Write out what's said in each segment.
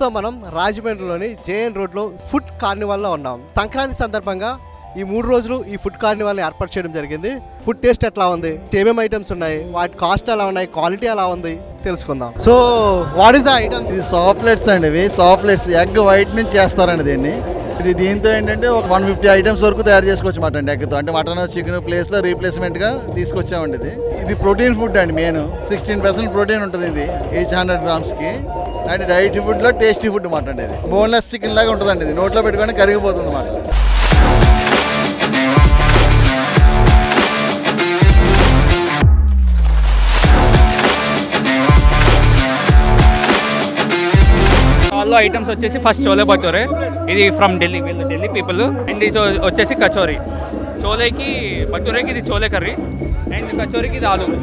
ప్రస్తుతం మనం రాజమండ్రిలోని జేఎన్ రోడ్లో ఫుడ్ కార్నివాల్లో ఉన్నాం సంక్రాంతి సందర్భంగా ఈ మూడు రోజులు ఈ ఫుడ్ కార్నివాల్ని ఏర్పాటు చేయడం జరిగింది ఫుడ్ టేస్ట్ ఎట్లా ఉంది ఏమేమి ఐటమ్స్ ఉన్నాయి వాటి కాస్ట్ ఎలా ఉన్నాయి క్వాలిటీ ఎలా ఉంది తెలుసుకుందాం so what is the items ఇది సాఫ్ట్లెట్స్ అండి ఇవి సాఫ్ట్లెట్స్ ఎగ్ వైట్ నుంచి చేస్తారండి దీన్ని ఇది దీంతో ఏంటంటే ఒక వన్ ఫిఫ్టీ ఐటమ్స్ వరకు తయారు చేసుకోవచ్చు మటన్ ఎగ్తో అంటే మటన్ చికెన్ ప్లేస్లో రీప్లేస్మెంట్గా తీసుకొచ్చామండి ఇది ఇది ప్రోటీన్ ఫుడ్ అండి మెయిన్ సిక్స్టీన్ పర్సెంట్ ప్రోటీన్ ఉంటుంది ఇది ఈచ్ హండ్రెడ్ గ్రామ్స్కి అండ్ డైట్ ఫుడ్లో టేస్టీ ఫుడ్ మాట అండి ఇది బోన్లెస్ చికెన్ లాగా ఉంటుందండి ఇది నోట్లో పెట్టుకొని కరిగిపోతుంది మాట స్టాల్లో ఐటమ్స్ వచ్చేసి ఫస్ట్ చోలే భటూరే ఇది ఫ్రమ్ ఢిల్లీ వీళ్ళు ఢిల్లీ పీపుల్ అండ్ ఇది చో- వచ్చేసి కచోరీ చోలేకి భటూరేకి ఇది చోలే కర్రీ అండ్ కచోరీకి ఇది ఆలు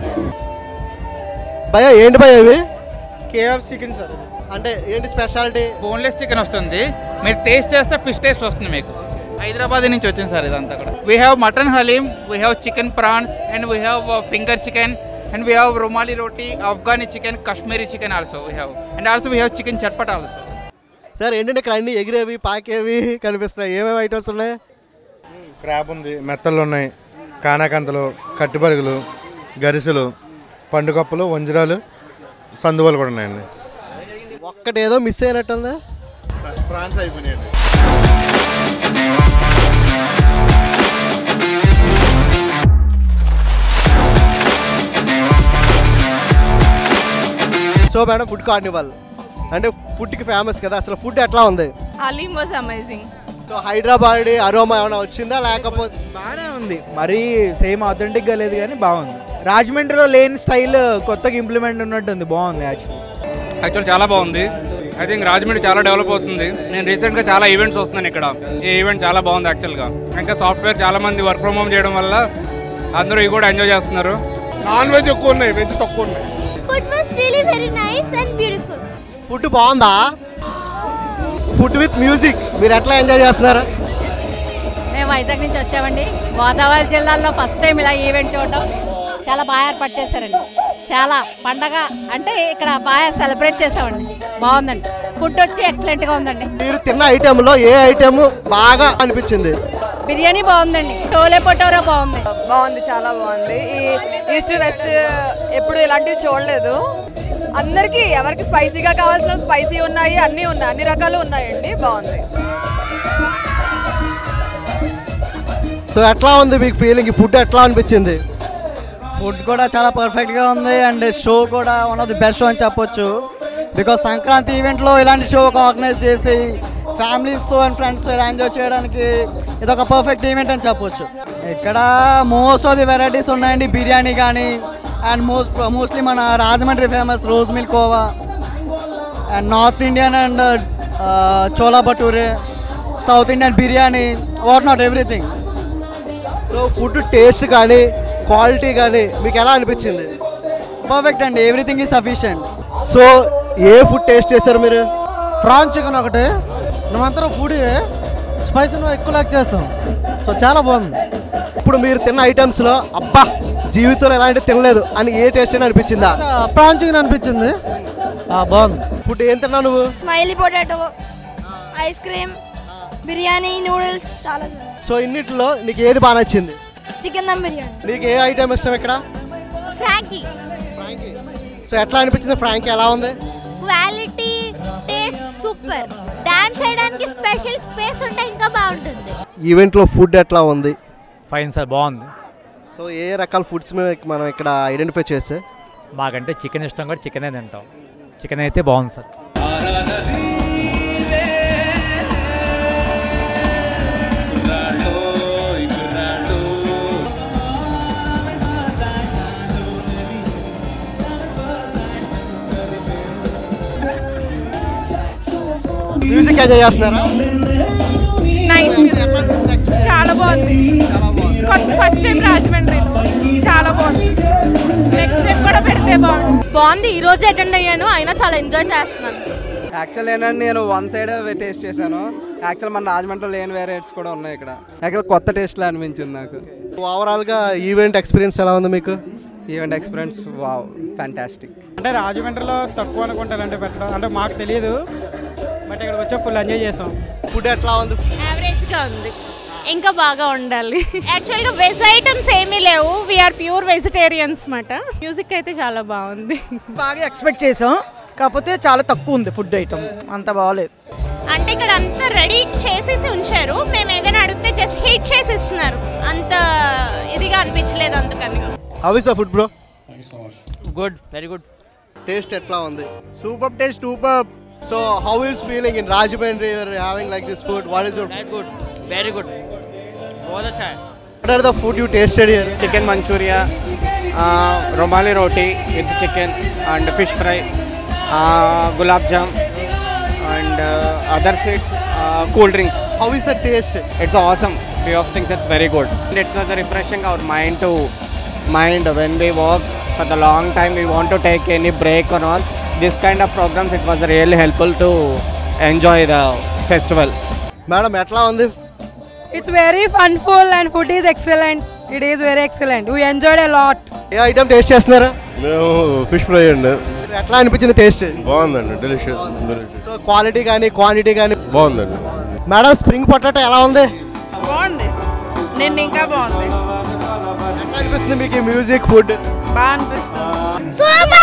భయ ఏంటి భయ ఇవి కేఎఫ్ చికెన్ సార్ అంటే ఏంటి స్పెషాలిటీ బోన్లెస్ చికెన్ వస్తుంది మీరు టేస్ట్ చేస్తే ఫిష్ టేస్ట్ వస్తుంది మీకు హైదరాబాద్ నుంచి వచ్చింది సార్ ఇదంతా కూడా we have mutton haleem we have chicken prawns and we have finger chicken and we have rumali roti Afghani chicken Kashmiri chicken also we have and also we have chicken chatpat also sir ఏంటంటే ఇక్కడ అన్ని ఎగిరేవి పాకేవి కనిపిస్తున్నాయి ఏమేమి ఐటమ్స్ ఉన్నాయి క్రాబ్ ఉంది మెత్తలు ఉన్నాయి కానాకంతలు కట్టిపరుగులు గరిసెలు పండుగప్పులు వంజరాలు సందువలు కూడా ఉన్నాయండి ఒక్కటేదో మిస్ అయినట్టుందా ఫ్రాన్స్ అయిపోయినాయండి సో మేడం ఫుడ్ కార్నివల్ అంటే ఫుడ్కి ఫేమస్ కదా అసలు ఫుడ్ ఎట్లా ఉంది Halim was amazing. So Hyderabad aroma ఏమైనా వచ్చిందా లేకపోతే బాగానే ఉంది మరీ సేమ్ అథెంటిక్గా లేదు కానీ బాగుంది రాజమండ్రిలో లేని స్టైల్ కొత్తగా ఇంప్లిమెంట్ ఉన్నట్టుంది బాగుంది యాక్చువల్లీ యాక్చువల్ చాలా బాగుంది ఐ థింక్ రాజమండ్రి చాలా డెవలప్ అవుతుంది నేను రీసెంట్గా చాలా ఈవెంట్స్ వస్తున్నాను ఇక్కడ ఈ ఈవెంట్ చాలా బాగుంది యాక్చువల్గా ఇంకా సాఫ్ట్వేర్ చాలా మంది వర్క్ ఫ్రమ్ హోమ్ చేయడం వల్ల అందరూ ఇవి కూడా ఎంజాయ్ చేస్తున్నారు నాన్ వెజ్ ఎక్కువ ఉన్నాయి వెజ్ తక్కువ ఉన్నాయి Food was really very nice and beautiful. Food బాగుందా ఫుడ్ విత్ మ్యూజిక్ మీరు ఎట్లా ఎంజాయ్ చేస్తున్నారు మేము వైజాగ్ నుంచి వచ్చామండి గోదావరి జిల్లాలో ఫస్ట్ టైం ఇలా ఈవెంట్ చూడడం చాలా బాగా ఏర్పాటు చేశారండి చాలా పండగ అంటే ఇక్కడ బాగా సెలబ్రేట్ చేసామండి బాగుందండి ఫుడ్ వచ్చి ఎక్సలెంట్గా ఉందండి మీరు తిన్న ఐటెంలో ఏ ఐటెం బాగా అనిపించింది బిర్యానీ బాగుందండి టోలే పొటోరా బాగుంది బాగుంది చాలా బాగుంది ఈ ఈస్ట్ వెస్ట్ ఎప్పుడు ఇలాంటివి చూడలేదు అందరికీ ఎవరికి స్పైసీగా కావాల్సిన స్పైసీ ఉన్నాయి అన్నీ ఉన్నాయి అన్ని రకాలు ఉన్నాయండి బాగుంది సో ఎట్లా ఉంది మీకు ఫీలింగ్ ఫుడ్ ఎట్లా అనిపించింది ఫుడ్ కూడా చాలా పర్ఫెక్ట్గా ఉంది అండ్ షో కూడా one of the best show అని చెప్పొచ్చు బికాస్ సంక్రాంతి ఈవెంట్లో ఇలాంటి షో ఆర్గనైజ్ చేసి ఫ్యామిలీస్తో అండ్ ఫ్రెండ్స్తో ఇలా ఎంజాయ్ చేయడానికి ఇది ఒక పర్ఫెక్ట్ ఈవెంట్ అని చెప్పొచ్చు ఇక్కడ మోస్ట్ ఆఫ్ ది వెరైటీస్ ఉన్నాయండి బిర్యానీ కానీ అండ్ మోస్ట్ మోస్ట్లీ మన Rajahmundry famous rose milk kova and north Indian and chole bhature south Indian biryani what not everything so food taste కానీ క్వాలిటీ కానీ మీకు ఎలా అనిపించింది పర్ఫెక్ట్ అండి ఎవ్రీథింగ్ ఈజ్ సఫిషియంట్ సో ఏ ఫుడ్ టేస్ట్ చేశారు మీరు ప్రాన్ చికెన్ ఒకటి మేమందరం ఫుడ్ స్పైసీ ఎక్కువ లైక్ చేస్తాం సో చాలా బాగుంది ఇప్పుడు మీరు తిన్న ఐటమ్స్లో అబ్బా జీవితంలో ఎలాంటి తినలేదు అని ఏ టేస్ట్ అని అనిపించిందా ప్రాన్ చికెన్ అనిపించింది బాగుంది ఫుడ్ ఏం తిన్నావు నువ్వు Smiley potato, ice cream, biryani, noodles, చాలా సో ఇన్నిట్లో నీకు ఏది బాగా నచ్చింది చికెన్ దమ్ బిర్యానీ నీకు ఏ ఐటమ్ ఇష్టం ఇక్కడ ఫ్రాంకీ సో ఎట్లా అనిపించింది ఫ్రాంక్ ఎలా ఉంది క్వాలిటీ టేస్ట్ సూపర్ డాన్స్ చేయడానికి స్పెషల్ స్పేస్ ఉంటే ఇంకా బాగుంటుంది ఈవెంట్లో ఫుడ్ ఎట్లా ఉంది ఫైన్ సార్ బాగుంది సో ఏ రకాల ఫుడ్స్ మనం ఇక్కడ ఐడెంటిఫై చేస్తే మాకంటే చికెన్ ఇష్టం కూడా చికెనే తింటాం చికెన్ అయితే బాగుంది సార్ మ్యూజిక్ ఎంజాయ్ చేస్తున్నారా నైస్ చాలా బాగుంది ఫస్ట్ టైం రాజమండ్రిలో చాలా బాగుంది నెక్స్ట్ టైం కూడా పెడితే బాగుంది బాగుంది ఈ రోజు అటెండ్ అయ్యాను అయినా చాలా ఎంజాయ్ చేస్తున్నాను యాక్చువల్ ఏంటంటే నేను వన్ సైడ్ టేస్ట్ చేశాను యాక్చువల్ మన రాజమండ్రిలో లేని వెరైటీస్ కూడా ఉన్నాయి ఇక్కడ యాక్చువల్ కొత్త టేస్ట్లో అనిపించింది నాకు ఓవరాల్గా ఈవెంట్ ఎక్స్పీరియన్స్ ఎలా ఉంది మీకు ఈవెంట్ ఎక్స్పీరియన్స్ వావ్ ఫ్యాంటాస్టిక్ అంటే రాజమండ్రిలో తక్కువ అనుకుంటారంటే పెట్టడం అంటే మాకు తెలియదు బట్ ఇక్కడ వచ్చి ఫుల్ ఎంజాయ్ చేసాం ఫుడ్ ఎట్లా ఉంది యావరేజ్గా ఉంది ఇంకా బాగా ఉండాలి యాక్చువల్గా వెజ్ ఐటమ్స్ ఏమీ లేవు వీఆర్ ప్యూర్ వెజిటేరియన్స్ మాట మ్యూజిక్ అయితే చాలా బాగుంది బాగా ఎక్స్పెక్ట్ చేసాం కాకపోతే చాలా తక్కువ ఉంది ఫుడ్ ఐటమ్ అంత బాగలేదు అంటే ఇక్కడ అంతా రెడీ చేసేసి ఉంచారు మేము ఏదైనా అడిగితే జస్ట్ హీట్ చేసి ఇస్తున్నారు అంత ఇదిగా అనిపించలేదు అందుకని how is the food bro good very good taste ఎట్లా ఉంది super taste super so how is feeling in Rajahmundry you're having like this food what is your good very good बहुत अच्छा है what are the food you tasted here chicken manchuria rumali roti with chicken and fish fry gulab jamun and other sweets cool drinks how is the taste it's awesome few of things it's very good it's the refreshing our mind to mind when we work for the long time we want to take any break on all this kind of programs it was really helpful to enjoy the festival madam ఎట్లా ఉంది it's very funful and food is excellent it is very excellent we enjoyed a lot ఏ item taste చేస్తున్నారా మేము fish fry అండి ఎట్లా అనిపించింది taste బాగుందండి delicious so quality కానీ క్వాంటిటీ కానీ బాగుందండి మేడం స్ప్రింగ్ పొటాటో ఎలా ఉంది బాగుంది నిన్న ఇంకా బాగుంది ఎట్లా అనిపిస్తుంది మీకు ఈ మ్యూజిక్ ఫుడ్ బాగా అనిపిస్తుంది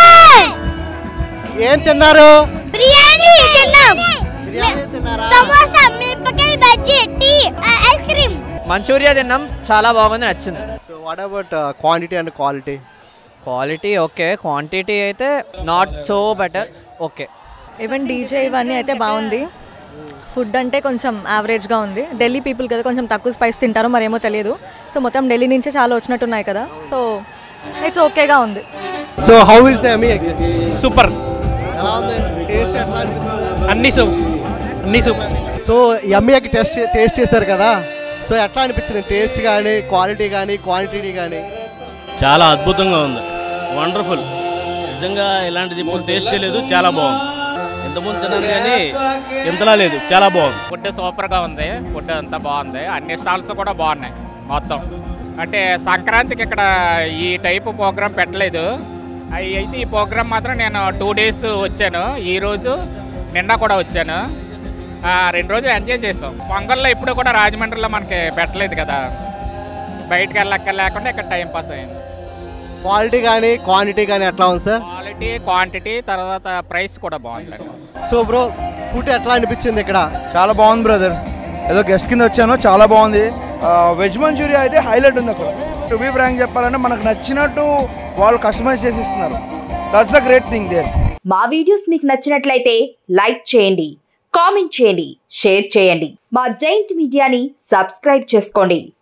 ఏం తిన్నారు బిర్యానీ తిన్నాం సమోసా మిరపకాయ bajji tea ice cream manchuria తిన్నాం చాలా బాగుంది నచ్చింది so what about quantity and quality quality okay quantity అయితే not so better okay even DJ ఇవన్నీ అయితే బాగుంది ఫుడ్ అంటే కొంచెం యావరేజ్గా ఉంది ఢిల్లీ పీపుల్ కదా కొంచెం తక్కువ స్పైస్ తింటారో మరేమో తెలియదు సో మొత్తం ఢిల్లీ నుంచే చాలా వచ్చినట్టున్నాయి కదా సో ఇట్స్ ఓకేగా ఉంది so how is the emmy super ఎలా ఉంది టేస్ట్ ఎట్లా అనిపిస్తుంది అన్ని సూప్ అన్ని soup so emmy egg test taste చేశారు కదా సో ఎట్లా అనిపించింది టేస్ట్ కానీ క్వాలిటీ కానీ క్వాంటిటీ కానీ చాలా అద్భుతంగా ఉంది వండర్ఫుల్ నిజంగా ఇలాంటిది ఇప్పుడు టేస్ట్ చేయలేదు చాలా బాగుంది ఇంతకుముందు తిన్నాను కానీ ఇంతలా లేదు చాలా బాగుంది ఫుడ్ సూపర్గా ఉంది ఫుడ్ అంతా బాగుంది అన్ని స్టాల్స్ కూడా బాగున్నాయి మొత్తం అంటే సంక్రాంతికి ఇక్కడ ఈ టైపు ప్రోగ్రామ్ పెట్టలేదు అవి అయితే ఈ ప్రోగ్రామ్ మాత్రం నేను టూ డేస్ వచ్చాను ఈరోజు నిన్న కూడా వచ్చాను ఆ, రెండు రోజులు ఎంజాయ్ చేసాం పొంగల్లో ఇప్పుడు కూడా రాజమండ్రిలో మనకి పెట్టలేదు కదా బయటకు వెళ్ళక్క లేకుండా ఇక్కడ టైం పాస్ అయింది క్వాలిటీ కానీ క్వాంటిటీ కానీ ఎట్లా ఉంది సార్ క్వాలిటీ క్వాంటిటీ తర్వాత ప్రైస్ కూడా బాగుంది సో బ్రో ఫుడ్ ఎట్లా అనిపించింది ఇక్కడ చాలా బాగుంది బ్రదర్ ఏదో గెస్ట్ కింద వచ్చాను చాలా బాగుంది వెజ్ మంచూరియా అయితే హైలైట్ ఉంది అక్కడ టు బీ ఫ్రాంక్ చెప్పాలంటే మనకు నచ్చినట్టు వాళ్ళు కస్టమైజ్ చేసి ఇస్తున్నారు that's the great thing there మా వీడియోస్ మీకు నచ్చినట్లయితే లైక్ చేయండి కామెంట్ చేయండి షేర్ చేయండి మా జైంట్ మీడియాని సబ్స్క్రైబ్ చేసుకోండి